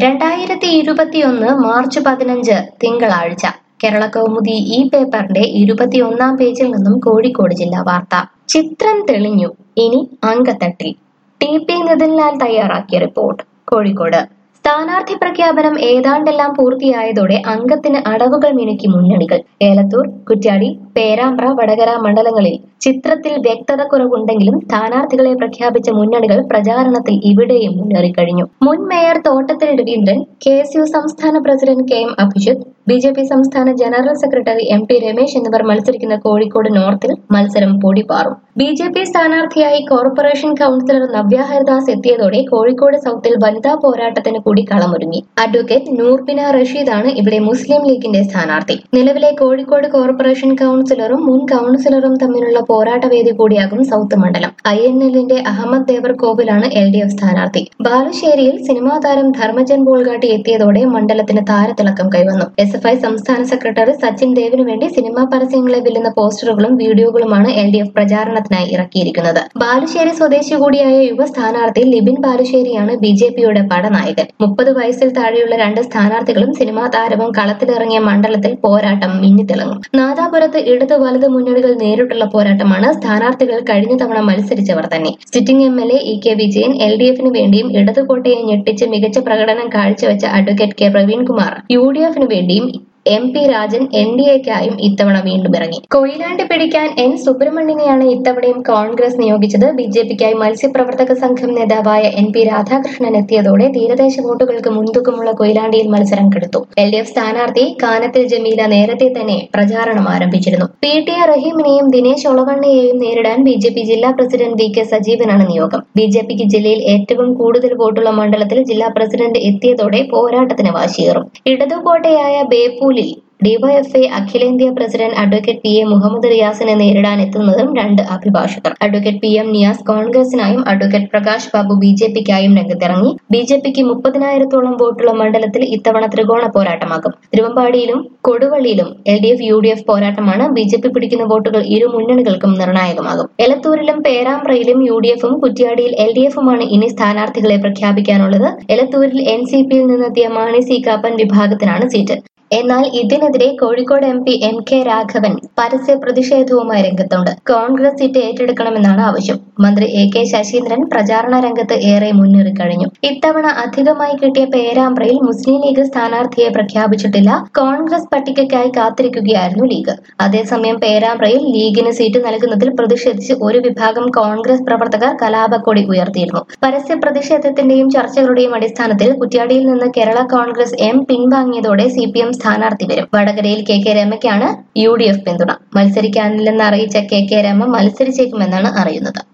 രണ്ടായിരത്തി ഇരുപത്തിയൊന്ന് മാർച്ച് പതിനഞ്ച് തിങ്കളാഴ്ച കേരള കൗമുദി ഈ പേപ്പറിന്റെ ഇരുപത്തിയൊന്നാം പേജിൽ നിന്നും കോഴിക്കോട് ജില്ലാ വാർത്ത ചിത്രം തെളിഞ്ഞു ഇനി അങ്കത്തട്ടിൽ ടി പി നിതിൻലാൽ തയ്യാറാക്കിയ റിപ്പോർട്ട് കോഴിക്കോട് സ്ഥാനാർത്ഥി പ്രഖ്യാപനം ഏതാണ്ടെല്ലാം പൂർത്തിയായതോടെ അംഗത്തിന് അടവുകൾ മിനുക്കി മുന്നണികൾ ഏലത്തൂർ കുറ്റ്യാടി പേരാമ്പ്ര വടകര മണ്ഡലങ്ങളിൽ ചിത്രത്തിൽ വ്യക്തത കുറവുണ്ടെങ്കിലും സ്ഥാനാർത്ഥികളെ പ്രഖ്യാപിച്ച മുന്നണികൾ പ്രചാരണത്തിൽ ഇവിടെയും മുന്നേറിക്കഴിഞ്ഞു മുൻ mayor Thottathil Raveendran K S U സംസ്ഥാന president K M Abhijith B J P സംസ്ഥാന general secretary M T Ramesh എന്നിവർ മത്സരിക്കുന്ന കോഴിക്കോട് നോർത്തിൽ മത്സരം പൊടിപാറും ബി ജെ പി സ്ഥാനാർത്ഥിയായി കോർപ്പറേഷൻ കൗൺസിലർ നവ്യ ഹരിദാസ് എത്തിയതോടെ കോഴിക്കോട് സൗത്തിൽ വനിതാ പോരാട്ടത്തിന് കൂടി കളമൊരുങ്ങി അഡ്വക്കേറ്റ് നൂർബിന റഷീദാണ് ഇവിടെ മുസ്ലിം ലീഗിന്റെ സ്ഥാനാർത്ഥി നിലവിലെ കോഴിക്കോട് കോർപ്പറേഷൻ കൗൺസിലറും മുൻ കൗൺസിലറും തമ്മിലുള്ള പോരാട്ടവേദി കൂടിയാകും സൗത്ത് മണ്ഡലം ഐ എൻ എല്ലിന്റെ അഹമ്മദ് ദേവർ കോവിലാണ് എൽ ഡി എഫ് സ്ഥാനാർത്ഥി ബാലുശ്ശേരിയിൽ സിനിമാ താരം ധർമ്മജൻ ബോൾഗാട്ടി എത്തിയതോടെ മണ്ഡലത്തിന് താരത്തിളക്കം കൈവന്നു എസ് എഫ് ഐ സംസ്ഥാന സെക്രട്ടറി സച്ചിൻ ദേവിനു വേണ്ടി സിനിമാ പരസ്യങ്ങളെ വെല്ലുന്ന പോസ്റ്ററുകളും വീഡിയോകളുമാണ് എൽ ഡി എഫ് പ്രചാരണത്തിനായി ഇറക്കിയിരിക്കുന്നത് ബാലുശ്ശേരി സ്വദേശി കൂടിയായ യുവ സ്ഥാനാർത്ഥി ലിബിൻ ബാലുശ്ശേരിയാണ് ബി ജെ പിയുടെ പടനായകൻ മുപ്പത് വയസ്സിൽ താഴെയുള്ള രണ്ട് സ്ഥാനാർത്ഥികളും സിനിമാ താരവും കളത്തിലിറങ്ങിയ മണ്ഡലത്തിൽ പോരാട്ടം മിന്നിത്തിളങ്ങും നാദാപുരത്ത് ഇടത് വലത് മുന്നണികൾ നേരിട്ടുള്ള പോരാട്ടമാണ് സ്ഥാനാർത്ഥികൾ കഴിഞ്ഞ തവണ മത്സരിച്ചവർ തന്നെ sitting M L A E K Vijayan L D എഫിന് വേണ്ടിയും ഇടതുകോട്ടയെ ഞെട്ടിച്ച് മികച്ച പ്രകടനം കാഴ്ചവെച്ച advocate K Praveenkumar U D എഫിന് വേണ്ടിയും M P Rajan N D എക്കായും ഇത്തവണ വീണ്ടും ഇറങ്ങി കൊയിലാണ്ടി പിടിക്കാൻ എൻ സുബ്രഹ്മണ്യനെയാണ് ഇത്തവണയും കോൺഗ്രസ് നിയോഗിച്ചത് ബി ജെ പിക്കായി മത്സ്യപ്രവർത്തക സംഘം നേതാവായ എൻ പി രാധാകൃഷ്ണൻ എത്തിയതോടെ തീരദേശ വോട്ടുകൾക്ക് മുൻതൂക്കമുള്ള കൊയിലാണ്ടിയിൽ മത്സരം കെടുത്തു എൽ ഡി എഫ് സ്ഥാനാർത്ഥി കാനത്തിൽ ജമീല നേരത്തെ തന്നെ പ്രചാരണം ആരംഭിച്ചിരുന്നു പി ടി എ റഹീമിനെയും ദിനേശ് ഒളവണ്ണയെയും നേരിടാൻ ബി ജെ പി ജില്ലാ പ്രസിഡന്റ് വി കെ സജീവനാണ് നിയോഗം ബി ജെ പിക്ക് ജില്ലയിൽ ഏറ്റവും കൂടുതൽ വോട്ടുള്ള മണ്ഡലത്തിൽ ജില്ലാ പ്രസിഡന്റ് എത്തിയതോടെ പോരാട്ടത്തിന് വാശിയേറും ഇടതുകോട്ടയായ ബേപ്പൂലിൽ ഡിവൈഎഫ്ഐ അഖിലേന്ത്യാ president advocate P A Muhammad റിയാസിനെ നേരിടാൻ എത്തുന്നതും രണ്ട് അഭിഭാഷകർ അഡ്വക്കേറ്റ് പി എം നിയാസ് കോൺഗ്രസിനായും advocate Prakash Babu B J പിക്കായും രംഗത്തിറങ്ങി ബി ജെ പിക്ക് മുപ്പതിനായിരത്തോളം വോട്ടുള്ള മണ്ഡലത്തിൽ ഇത്തവണ ത്രികോണ പോരാട്ടമാകും തിരുവമ്പാടിയിലും കൊടുവള്ളിയിലും L D F U D F പോരാട്ടമാണ് ബി ജെ പി പിടിക്കുന്ന വോട്ടുകൾ ഇരു മുന്നണികൾക്കും നിർണായകമാകും എലത്തൂരിലും പേരാമ്പ്രയിലും യു ഡി എഫും കുറ്റ്യാടിയിൽ എൽ ഡി എഫുമാണ് ഇനി സ്ഥാനാർത്ഥികളെ പ്രഖ്യാപിക്കാനുള്ളത് എലത്തൂരിൽ എൻ സി പിയിൽ നിന്നെത്തിയ മാണി സി കാപ്പൻ വിഭാഗത്തിനാണ് സീറ്റ് എന്നാൽ ഇതിനെതിരെ Kozhikode M P M K Raghavan പരസ്യ പ്രതിഷേധവുമായി രംഗത്തുണ്ട് കോൺഗ്രസ് സീറ്റ് ഏറ്റെടുക്കണമെന്നാണ് ആവശ്യം മന്ത്രി എ കെ ശശീന്ദ്രൻ പ്രചാരണ രംഗത്ത് ഏറെ മുന്നേറിക്കഴിഞ്ഞു ഇത്തവണ അധികമായി കിട്ടിയ പേരാമ്പ്രയിൽ മുസ്ലിം ലീഗ് സ്ഥാനാർത്ഥിയെ പ്രഖ്യാപിച്ചിട്ടില്ല കോൺഗ്രസ് പട്ടികയ്ക്കായി കാത്തിരിക്കുകയായിരുന്നു ലീഗ് അതേസമയം പേരാമ്പ്രയിൽ ലീഗിന് സീറ്റ് നൽകുന്നതിൽ പ്രതിഷേധിച്ച് ഒരു വിഭാഗം കോൺഗ്രസ് പ്രവർത്തകർ കലാപക്കൊടി ഉയർത്തിയിരുന്നു പരസ്യ പ്രതിഷേധത്തിന്റെയും ചർച്ചകളുടെയും അടിസ്ഥാനത്തിൽ കുറ്റ്യാടിയിൽ നിന്ന് കേരള കോൺഗ്രസ് എം പിൻവാങ്ങിയതോടെ സി പി എം സ്ഥാനാർത്ഥി വരും വടകരയിൽ കെ കെ രമയ്ക്കാണ് യു ഡി എഫ് പിന്തുണ മത്സരിക്കാനില്ലെന്ന് അറിയിച്ച കെ കെ രമ മത്സരിച്ചേക്കുമെന്നാണ് അറിയുന്നത്